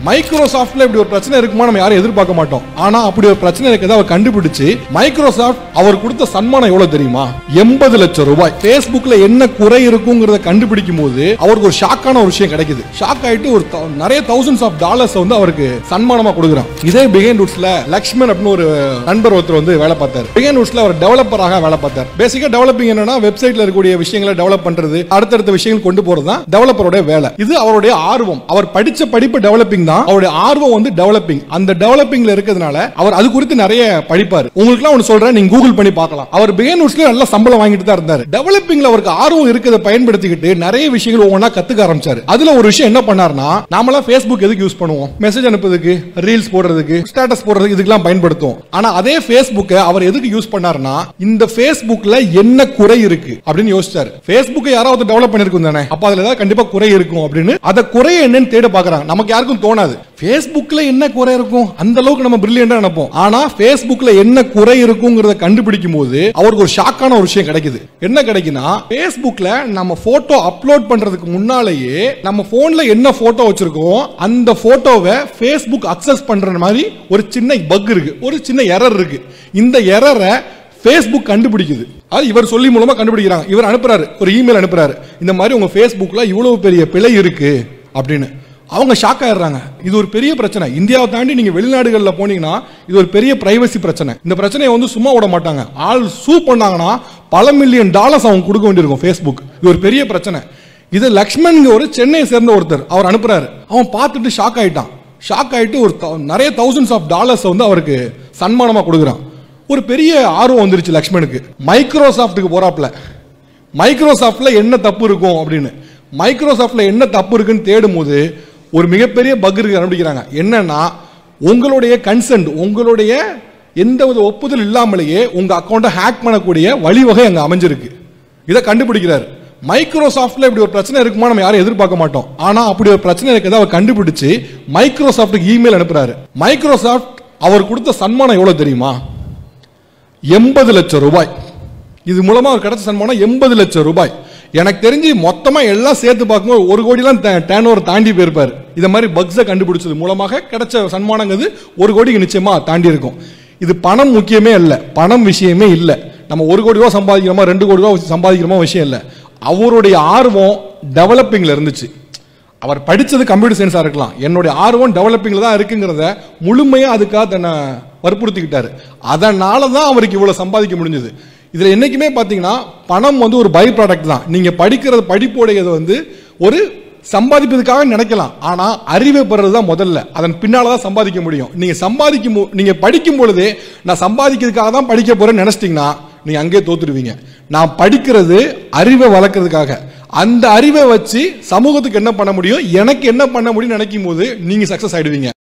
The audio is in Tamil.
மைக்ரோசாஃப்ட்ல இப்படி ஒரு பிரச்சனை இருக்குமா நம்ம யாரும் எதிர்பார்க்க மாட்டோம் ஆனா அப்படி ஒரு பிரச்சனை இருக்கிறத அவர் கண்டுபிடிச்சு மைக்ரோசாஃப்ட் அவர் கொடுத்த சன்மானம் எவ்வளவு தெரியுமா எண்பது லட்சம் ரூபாய் Facebookல என்ன குறை இருக்குங்கிறத கண்டுபிடிக்கும் போது அவருக்கு ஒரு ஷாக்கான ஒரு விஷயம் கிடைக்குது ஷாக் ஆயிட்டு ஒரு thou- நிறைய தௌசண்ட்ஸ் ஆஃப் டாலர்ஸ் வந்து அவருக்கு சன்மானமா கொடுக்குறான் இதே பிகைன் ரூட்ஸ்ல லக்ஷ்மன் அப்படின்னு ஒரு நண்பர் ஒருத்தர் வந்து வேலை பார்த்தார் பிகைன் ரூட்ஸ்ல அவர் டெவலப்பராக வேலை பார்த்தார் பேசிக்கா டெவலப்பிங் என்னன்னா வெப்சைட்ல இருக்கக்கூடிய விஷயங்களை டெவலப் பண்றது அடுத்தடுத்த விஷயங்கள் கொண்டு போறது தான் டெவலப்பரோட வேலை இது அவருடைய ஆர்வம் அவர் படிச்ச படிப்பு டெவலப்பிங் தான் அவருடைய ஆர்வம் வந்து டெவலப்பிங் அந்த டெவலப்பிங்ல இருக்கிறதுனால அவர் அது குறித்து நிறைய படிப்பார் உங்களுக்குலாம் ஒன்று சொல்றேன் நீங்க கூகுள் பண்ணி பார்க்கலாம் அவர் பிகைன் ரூட்ஸ்ல நல்ல சம்பளம் வாங்கிட்டு தான் இருந்தார் டெவலப்பிங்ல அவருக்கு ஆர்வம் இருக்கிறத பயன்படுத்திக்கிட்டு நிறைய விஷயங்கள் ஒவ்வொன்றா கத்துக்க ஆரம்பிச்சாரு அதுல ஒரு விஷயம் என்ன பண்ணாருன்னா நாமெல்லாம் ஃபேஸ்புக் எதுக்கு யூஸ் பண்ணுவோம் மெசேஜ் அனுப்புறதுக்கு ரீல்ஸ் போடுறதுக்கு ஸ்டேட்டஸ் போடுறதுக்கு இதுக்கெல்லாம் பயன்படுத்துவோம் ஆனா அதே ஃபேஸ்புக்கை அவர் எதுக்கு யூஸ் பண்ணாருன்னா இந்த ஃபேஸ்புக்ல என்ன குறை இருக்கு அப்படின்னு யோசிச்சாரு ஃபேஸ்புக்கை யாராவது டெவலப் பண்ணிருக்கும் தானே அப்ப அதுல ஏதாவது கண்டிப்பா குறை இருக்கும் அப்படின்னு அத குறை என்னன்னு தேட பாக்குறாங்க நமக்கு யாருக்கும் தோணாது ஃபேஸ்புக்ல என்ன குறை இருக்கும் அந்த அளவுக்கு நம்ம பிரில்லியண்டா நினைப்போம் ஆனா ஃபேஸ்புக்ல என்ன குறை இருக்குங்கிறத கண்டுபிடிக்கும் போது அவருக்கு ஒரு ஷாக்கான ஒரு விஷயம் கிடைக்குது என்ன கிடைக்குன்னா ஃபேஸ்புக்ல நம்ம போட்டோ அப்லோட் பண்றதுக்கு முன்னாலேயே நம்ம போன்ல என்ன போட்டோ வச்சிருக்கோம் அந்த போட்டோவை ஃபேஸ்புக் அக்சஸ் பண்ற மாதிரி ஒரு சின்ன பக் இருக்கு ஒரு சின்ன எரர் இருக்கு இந்த எரரை ஃபேஸ்புக் கண்டுபிடிக்குது அது இவர் சொல்லி மூலமா கண்டுபிடிக்கிறாங்க இவர் அனுப்புறாரு ஒரு இமெயில் அனுப்புறாரு இந்த மாதிரி உங்க ஃபேஸ்புக்ல இவ்வளவு பெரிய பிழை இருக்கு அப்படின்னு அவங்க ஷாக் ஆயிடுறாங்க இது ஒரு பெரிய பிரச்சனை இந்தியாவை தாண்டி நீங்க வெளிநாடுகளில் போனீங்கன்னா இது ஒரு பெரிய பிரைவசி பிரச்சனை இந்த பிரச்சனையை வந்து சும்மா விட மாட்டாங்க ஆள் சூ பண்ணாங்கன்னா பல மில்லியன் டாலர்ஸ் அவங்க கொடுக்க வேண்டியிருக்கும் ஃபேஸ்புக் இது ஒரு பெரிய பிரச்சனை இது லக்ஷ்மண் ஒரு சென்னையை சேர்ந்த ஒருத்தர் அவர் அனுப்புறாரு அவன் பார்த்துட்டு ஷாக் ஆயிட்டான் ஷாக் ஆயிட்டு ஒரு thou- நிறைய தௌசண்ட்ஸ் ஆஃப் டாலர்ஸ் வந்து அவருக்கு சன்மானமா கொடுக்குறான் ஒரு பெரிய ஆர்வம் வந்துருச்சு லக்ஷ்மணுக்கு மைக்ரோசாஃப்ட்டுக்கு போறாப்ல மைக்ரோசாஃப்ட்ல என்ன தப்பு இருக்கும் அப்படின்னு மைக்ரோசாஃப்ட்ல என்ன தப்பு இருக்குன்னு தேடும்போது ஒரு மிகப்பெரிய பக் இருக்கு கண்டுபிடிக்கிறாங்க என்னன்னா உங்களுடைய கன்சென்ட் உங்களுடைய எந்த வித ஒப்புதல் இல்லாமலேயே உங்க அக்கௌண்ட்டை ஹேக் பண்ணக்கூடிய வழிவகை அங்க அமைஞ்சிருக்கு இதை கண்டுபிடிக்கிறார் மைக்ரோசாஃப்ட்ல இப்படி ஒரு பிரச்சனை இருக்குமா நம்ம யாரும் எதிர்பார்க்க மாட்டோம் ஆனா அப்படி ஒரு பிரச்சனை இருக்கிறத அவர் கண்டுபிடிச்சு மைக்ரோசாஃப்ட்டுக்கு இமெயில் அனுப்புறாரு மைக்ரோசாஃப்ட் அவர் கொடுத்த சன்மானம் எவ்வளவு தெரியுமா எண்பது லட்சம் ரூபாய் இது மூலமா அவர் கிடைச்ச சன்மானம் எண்பது லட்சம் ரூபாய் எனக்கு தெரிஞ்சு மொத்தமா எல்லாம் சேர்த்து பார்க்கும்போது ஒரு கோடிலாம் டேன் ஓவர் தாண்டி போயிருப்பார் இந்த மாதிரி பக்ஸை கண்டுபிடிச்சது மூலமாக கிடைச்ச சன்மானங்கிறது ஒரு கோடிக்கு நிச்சயமா தாண்டி இருக்கும் இது பணம் முக்கியமே இல்லை பணம் விஷயமே இல்லை நம்ம ஒரு கோடி ரூபா சம்பாதிக்கிறோமா ரெண்டு கோடி ரூபா சம்பாதிக்கிறோமா விஷயம் இல்லை அவருடைய ஆர்வம் டெவலப்பிங்ல இருந்துச்சு அவர் படிச்சது கம்ப்யூட்டர் சயின்ஸா இருக்கலாம் என்னுடைய ஆர்வம் டெவலப்பிங்ல தான் இருக்குங்கிறத முழுமையா அதுக்காக தன்னை வற்புறுத்திக்கிட்டாரு அதனால தான் அவருக்கு இவ்வளவு சம்பாதிக்க முடிஞ்சது இதுல என்னைக்குமே பாத்தீங்கன்னா பணம் வந்து ஒரு பை ப்ராடக்ட் தான் நீங்க படிக்கிறது படிப்புடையது வந்து ஒரு சம்பாதிப்பதுக்காக நினைக்கலாம் ஆனா அறிவை பெறது தான் முதல்ல அதன் பின்னால தான் சம்பாதிக்க முடியும் நீங்க சம்பாதிக்கும் போ- நீங்க படிக்கும் பொழுதே நான் சம்பாதிக்கிறதுக்காக தான் படிக்க போறேன்னு நினைச்சிட்டீங்கன்னா நீங்க அங்கேயே தோத்துருவீங்க நான் படிக்கிறது அறிவை வளர்க்கறதுக்காக அந்த அறிவை வச்சு சமூகத்துக்கு என்ன பண்ண முடியும் எனக்கு என்ன பண்ண முடியும்னு நினைக்கும் போது நீங்க சக்சஸ் ஆயிடுவீங்க